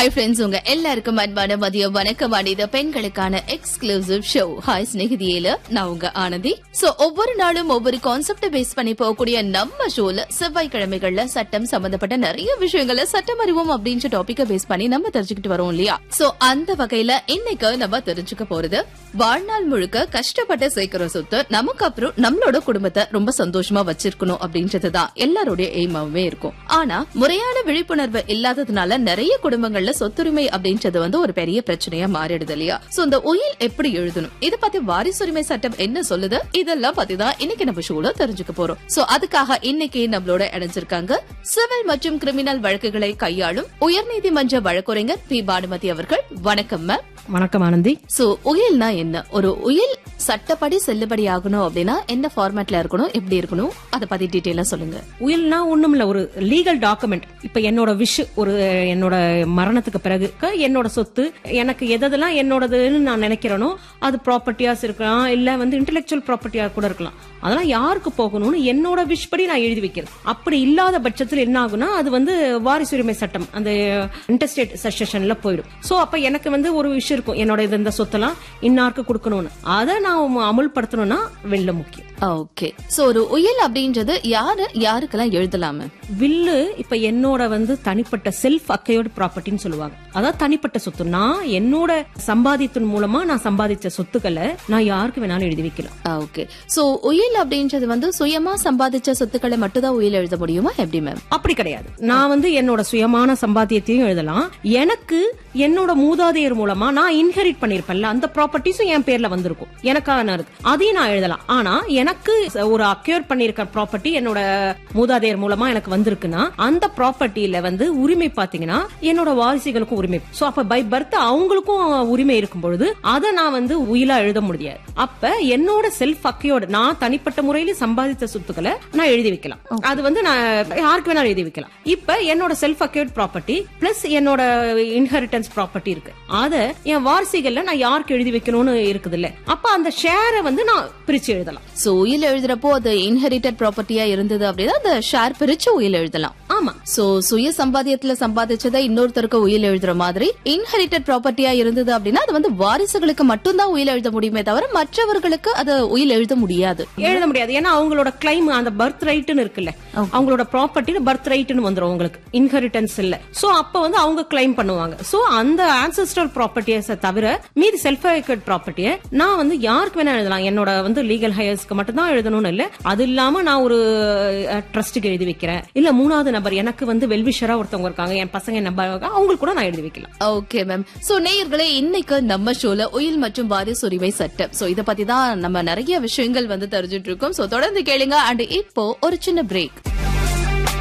hi friends உங்க எல்லாருக்கும் அன்பான மதிய வணக்கம் இது பெண்களுக்கான எக்ஸ்க்ளூசிவ் ஷோ ஹாய் ஸ்நேகிதியில நான் உங்க ஆனந்தி சோ ஒவ்வொரு நாளும் ஒவ்வொரு கான்செப்ட பேஸ் பண்ணி போகக்கூடிய நம்ம ஷோல செவ்வாய்க்கிழமைகள்ல சட்டம் சம்பந்தப்பட்ட நிறைய விஷயங்களை சட்டம் அறிவோம் அப்படின்ற டாபிக்க பேஸ் பண்ணி நம்ம தெரிஞ்சுக்கிட்டு வரோம் இல்லையா சோ அந்த வகையில இன்னைக்கு நம்ம தெரிஞ்சுக்க போறது வாழ்நாள் முழுக்க கஷ்டப்பட்டு சேர்க்கிற சொத்து நமக்கு அப்புறம் நம்மளோட குடும்பத்தை ரொம்ப சந்தோஷமா வச்சிருக்கணும் அப்படின்றதுதான் எல்லாருடைய எய்மாவே இருக்கும் ஆனா முறையான விழிப்புணர்வு இல்லாததுனால நிறைய குடும்பங்கள்ல சொத்துரிமை அப்படின்றது வந்து ஒரு பெரிய பிரச்சனையா மாறிடுது இல்லையா சோ இந்த உயில் எப்படி எழுதணும் இத பத்தி வாரிசுரிமை சட்டம் என்ன சொல்லுது இதெல்லாம் பத்தி தான் இன்னைக்கு நம்ம ஷோல தெரிஞ்சுக்க போறோம் சோ அதுக்காக இன்னைக்கு நம்மளோட இணைஞ்சிருக்காங்க சிவில் மற்றும் கிரிமினல் வழக்குகளை கையாளும் உயர்நீதிமன்ற வழக்குரைஞர் பி பானுமதி அவர்கள் வணக்கம் மேம் வணக்கம் ஆனந்தி சோ உயில்னா என்ன ஒரு உயில் சட்டப்படி செல்லுபடி ஆகணும் அப்படின்னா என்ன ஃபார்மேட்ல இருக்கணும் எப்படி இருக்கணும் அத பத்தி டீடைலா சொல்லுங்க உயில்னா ஒண்ணும் இல்ல ஒரு லீகல் டாக்குமெண்ட் இப்ப என்னோட விஷ் ஒரு என்னோட மரணத்துக்கு பிறகு க- என்னோட சொத்து எனக்கு எதெல்லாம் என்னோடதுன்னு நான் நினைக்கிறேனோ அது ப்ராப்பர்ட்டியாஸ் இருக்கலாம் இல்ல வந்து இன்டெலெக்சுவல் ப்ராப்பர்ட்டியா கூட இருக்கலாம் அதெல்லாம் யாருக்கு போகணும்னு என்னோட விஷ் படி நான் எழுதி வைக்கிறேன் அப்படி இல்லாத பட்சத்தில் என்ன ஆகும்னா அது வந்து வாரிசுரிமை சட்டம் அந்த இன்டர்ஸ்டேட் சக்சஷன்ல போயிடும் சோ அப்ப எனக்கு வந்து ஒரு விஷயம் இருக்கும் என்னோட இது இந்த சொத்தெல்லாம் இன்னாருக்கு கொடுக்கணும்னு அதை நான் அமுல்படுத்தணும்னா வெள்ள முக்கியம் ஓகே சோ ஒரு உயில் அப்படின்றது யாரு யாருக்கெல்லாம் எழுதலாம வில்லு இப்ப என்னோட வந்து தனிப்பட்ட செல்ஃப் அக்கையோட ப்ராப்பர்ட்டின்னு சொல்லுவாங்க அதாவது தனிப்பட்ட சொத்து நான் என்னோட சம்பாதித்தின் மூலமா நான் சம்பாதிச்ச சொத்துக்களை நான் யாருக்கு வேணாலும் எழுதி வைக்கலாம் ஓகே சோ உயில் அப்படின்றது வந்து சுயமா சம்பாதிச்ச சொத்துக்களை மட்டும் தான் உயில் எழுத முடியுமா எப்படி மேம் அப்படி கிடையாது நான் வந்து என்னோட சுயமான சம்பாத்தியத்தையும் எழுதலாம் எனக்கு என்னோட மூதாதையர் மூலமா நான் இன்ஹெரிட் பண்ணிருப்பேன்ல அந்த ப்ராப்பர்ட்டிஸும் என் பேர்ல வந்திருக்கும் எனக்கான இருக்கு அதையும் நான் எழுதலாம் ஆனா எனக்கு ஒரு அக்யூர் பண்ணிருக்க ப்ராப்பர்ட்டி என்னோட மூதாதையர் மூலமா எனக்கு வந்திருக்குன்னா அந்த ப்ராப்பர்ட்டியில வந்து உரிமை பாத்தீங்கன்னா என்னோட வாரிசுகளுக்கும் உரிமை சோ அப்ப பை பர்த் அவங்களுக்கும் உரிமை இருக்கும் பொழுது அதை நான் வந்து உயிலா எழுத முடியாது அப்ப என்னோட செல்ஃப் அக்கையோட நான் தனிப்பட்ட முறையில சம்பாதித்த சொத்துக்களை நான் எழுதி வைக்கலாம் அது வந்து நான் யாருக்கு வேணாலும் எழுதி வைக்கலாம் இப்ப என்னோட செல்ஃப் அக்யூர்ட் ப்ராப்பர்ட்டி பிளஸ் என்னோட இன்ஹெரிட்டன்ஸ் ப்ராப்பர்ட்டி இருக்கு அத என் வாரிசுகள்ல நான் யாருக்கு எழுதி வைக்கணும்னு இருக்குது இல்ல அப்ப அந்த ஷேரை வந்து நான் பிரிச்சு எழுதலாம் சோ உயில் எழுதுறப்போ அது இன்ஹெரிட்டட் ப்ராப்பர்ட்டியா இருந்தது அப்படின்னா அந்த ஷேர் பிரிச்சு உயில் எழுதலாம் ஆமா சோ சுய சம்பாத்தியத்துல சம்பாதிச்சதை இன்னொருத்தருக்கு உயில் எழுதுற மாதிரி இன்ஹெரிட்டட் ப்ராப்பர்ட்டியா இருந்தது அப்படின்னா அது வந்து வாரிசுகளுக்கு மட்டும்தான் உயில் எழுத முடியுமே தவிர மற்றவர்களுக்கு அது உயில் எழுத முடியாது எழுத முடியாது ஏன்னா அவங்களோட கிளைம் அந்த பர்த் ரைட்னு இருக்குல்ல அவங்களோட ப்ராப்பர்ட்டில பர்த் ரைட்னு வந்துரும் அவங்களுக்கு இன்ஹெரிட்டன்ஸ் இல்ல சோ அப்ப வந்து அவங்க கிளைம் பண்ணுவாங்க சோ அந்த ஆன்செஸ்ட்ரல் ப்ராப்பர்ட்டியஸ தவிர மீதி செல்ஃப் அக்யூர்ட் ப்ராப்பர்ட்டியை நான் வந்து யாருக்கு வேணா எழுதலாம் என்னோட வந்து லீகல் ஹையர்ஸ்க்கு மட்டும் தான் எழுதணும்னு இல்ல அது இல்லாம நான் ஒரு ட்ரஸ்ட்டுக்கு எழுதி வைக்கிறேன் இல்ல மூணாவது நபர் எனக்கு வந்து வெல்விஷரா ஒருத்தவங்க இருக்காங்க என் பசங்க நம்பர் அவங்களுக்கு கூட நான் எழுதி வைக்கலாம் ஓகே மேம் சோ நேயர்களே இன்னைக்கு நம்ம ஷோல உயில் மற்றும் வாரிசு உரிமை சட்டம் சோ இத பத்தி தான் நம்ம நிறைய விஷயங்கள் வந்து தெரிஞ்சுட்டு இருக்கோம் சோ தொடர்ந்து கேளுங்க அண்ட் இப்போ ஒரு சின்ன பிரேக்